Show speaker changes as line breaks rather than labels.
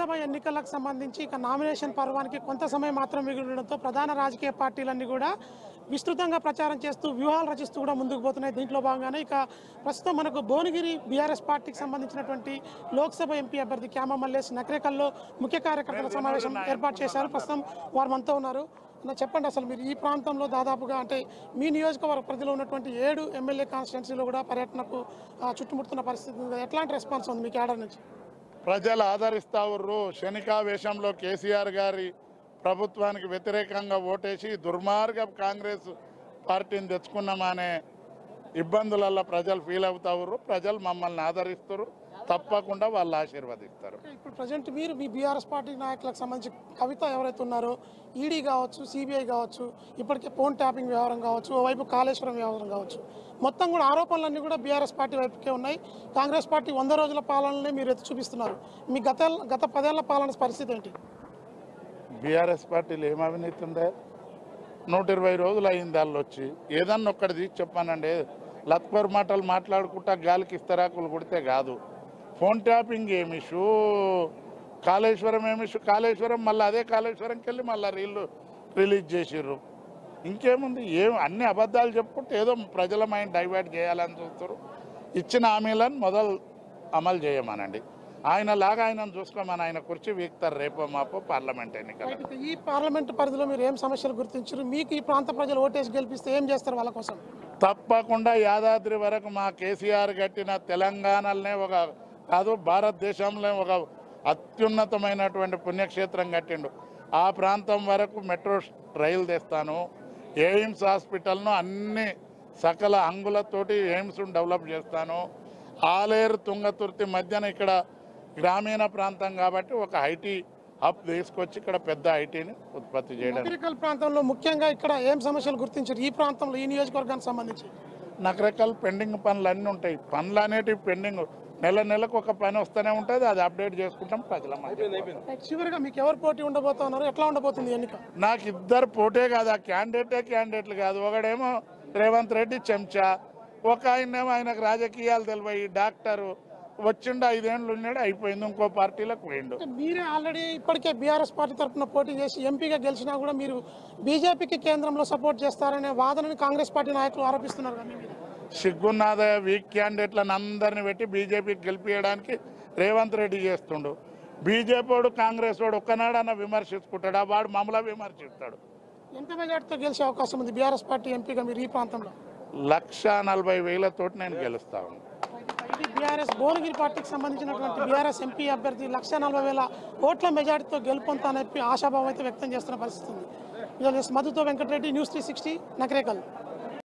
లోక్సభ ఎన్నికలకు సంబంధించి ఇక నామినేషన్ పర్వానికి కొంత సమయం మాత్రం మిగిలిండడంతో ప్రధాన రాజకీయ పార్టీలన్నీ కూడా విస్తృతంగా ప్రచారం చేస్తూ వ్యూహాలు రచిస్తూ కూడా ముందుకు పోతున్నాయి దీంట్లో భాగంగానే ఇక ప్రస్తుతం మనకు భువనగిరి బీఆర్ఎస్ పార్టీకి సంబంధించినటువంటి లోక్సభ ఎంపీ అభ్యర్థి క్యామ మల్లేష్ నకరేకల్లో ముఖ్య కార్యకర్తల సమావేశం ఏర్పాటు చేశారు ప్రస్తుతం వారు మనతో ఉన్నారు అన్న చెప్పండి అసలు మీరు ఈ ప్రాంతంలో దాదాపుగా అంటే మీ నియోజకవర్గ పరిధిలో ఉన్నటువంటి ఏడు ఎమ్మెల్యే కాన్స్టిట్యున్సీలో కూడా పర్యటనకు ఆ, చుట్టుముడుతున్న పరిస్థితి ఉంది ఎట్లాంటి రెస్పాన్స్ ఉంది మీ క్యాడర్ నుంచి
ప్రజలు ఆదరిస్తా ఉర్రు శనికావేశంలో కేసీఆర్ గారి ప్రభుత్వానికి వ్యతిరేకంగా ఓటేసి దుర్మార్గ కాంగ్రెస్ పార్టీని తెచ్చుకున్నామనే ఇబ్బందులలో ప్రజలు ఫీల్ అవుతా ఉర్రు ప్రజలు మమ్మల్ని ఆదరిస్తారు తప్పకుండా వాళ్ళు ఆశీర్వదిస్తారు
ఇప్పుడు ప్రజెంట్ మీరు మీ బీఆర్ఎస్ పార్టీ నాయకులకు సంబంధించి కవిత ఎవరైతే ఉన్నారో ఈడీ కావచ్చు సిబిఐ కావచ్చు ఇప్పటికే ఫోన్ ట్యాపింగ్ వ్యవహారం కావచ్చు ఓవైపు కాళేశ్వరం వ్యవహారం కావచ్చు మొత్తం కూడా ఆరోపణలన్నీ కూడా బీఆర్ఎస్ పార్టీ వైపుకే ఉన్నాయి కాంగ్రెస్ పార్టీ వంద రోజుల పాలననే మీరు ఎత్తి చూపిస్తున్నారు మీ గత గత పదేళ్ల పాలన పరిస్థితి ఏంటి
బీఆర్ఎస్ పార్టీలు ఏం అవినీతి ఉందే నూట ఇరవై రోజులు అయింది వాళ్ళు వచ్చి ఏదన్నా ఒక్కటి తీసి చెప్పానండి లత్పర్ మాటలు మాట్లాడుకుంటా గాలికి ఇస్తరాకులు కొడితే కాదు ఫోన్ ట్యాపింగ్ ఏమి ఇష్యూ కాళేశ్వరం ఏమి ఇష్యూ కాళేశ్వరం మళ్ళీ అదే కాళేశ్వరంకి వెళ్ళి మళ్ళీ రీళ్ళు రిలీజ్ చేసిర్రు ఇంకేముంది ఏం అన్ని అబద్ధాలు చెప్పుకుంటే ఏదో ప్రజల మైండ్ డైవర్ట్ చేయాలని చూస్తారు ఇచ్చిన హామీలను మొదలు అమలు చేయమనండి ఆయన లాగా ఆయనను చూసుకోమని ఆయన కుర్చీ వీక్తారు రేపో మాపో పార్లమెంట్ ఎన్నికలు
అయితే ఈ పార్లమెంట్ పరిధిలో మీరు ఏం సమస్యలు గుర్తించారు మీకు ఈ ప్రాంత ప్రజలు ఓటేసి గెలిపిస్తే ఏం చేస్తారు వాళ్ళ కోసం
తప్పకుండా యాదాద్రి వరకు మా కేసీఆర్ కట్టిన తెలంగాణలోనే ఒక కాదు భారతదేశంలో ఒక అత్యున్నతమైనటువంటి పుణ్యక్షేత్రం కట్టిండు ఆ ప్రాంతం వరకు మెట్రో రైలు తెస్తాను ఎయిమ్స్ హాస్పిటల్ను అన్ని సకల అంగులతోటి ఎయిమ్స్ను డెవలప్ చేస్తాను ఆలేరు తుంగతుర్తి మధ్యన ఇక్కడ గ్రామీణ ప్రాంతం కాబట్టి ఒక ఐటీ హబ్ తీసుకొచ్చి ఇక్కడ పెద్ద ఐటీని ఉత్పత్తి చేయడం
నగరికల్ ప్రాంతంలో ముఖ్యంగా ఇక్కడ ఏం సమస్యలు గుర్తించారు ఈ ప్రాంతంలో ఈ నియోజకవర్గానికి సంబంధించి
రకరకాల పెండింగ్ పనులు అన్నీ ఉంటాయి పనులు అనేటివి పెండింగ్ నెల నెలకు ఒక పని వస్తూనే ఉంటుంది అది అప్డేట్ చేసుకుంటాం ప్రజల మధ్య
చివరిగా మీకు ఎవరు పోటీ ఉండబోతా ఉన్నారు ఎట్లా ఉండబోతుంది ఎన్నిక
నాకు ఇద్దరు పోటే కాదు ఆ క్యాండిడేటే క్యాండిడేట్లు కాదు ఒకడేమో రేవంత్ రెడ్డి చెంచా ఒక ఆయనేమో ఆయనకు రాజకీయాలు తెలివయి డాక్టరు వచ్చిండు ఐదేళ్ళు ఉన్నాడు అయిపోయింది ఇంకో పార్టీలకు పోయిండు
అంటే మీరే ఆల్రెడీ ఇప్పటికే బీఆర్ఎస్ పార్టీ తరఫున పోటీ చేసి ఎంపీగా గెలిచినా కూడా మీరు బీజేపీకి కేంద్రంలో సపోర్ట్ చేస్తారనే వాదనని కాంగ్రెస్ పార్టీ నాయకులు ఆరోపిస్తున్నారు కదా మీ మీద.
సిగ్గున్నాద వీక్ క్యాండిడేట్లను అందరిని పెట్టి బీజేపీకి గెలిపించడానికి రేవంత్ రెడ్డి చేస్తుండు బీజేపీ వాడు కాంగ్రెస్ వాడు ఒక్కనాడన్న విమర్శించుకుంటాడు వాడు మమ్మల్ని విమర్శిస్తాడు
ఎంత మెజార్టీతో గెలిచే అవకాశం ఉంది బీఆర్ఎస్ పార్టీ ఎంపీగా మీరు ఈ ప్రాంతంలో
లక్ష నలభై వేలతోటి నేను గెలుస్తాను
ఇది బీఆర్ఎస్ భువనగిరి పార్టీకి సంబంధించినటువంటి బీఆర్ఎస్ ఎంపీ అభ్యర్థి లక్ష నలభై వేల ఓట్ల మెజార్టీతో గెలుపొంతానని చెప్పి ఆశాభావం అయితే వ్యక్తం చేస్తున్న పరిస్థితి ఉంది ఇది మధుతో Venkatareddy news three sixty Nakrekal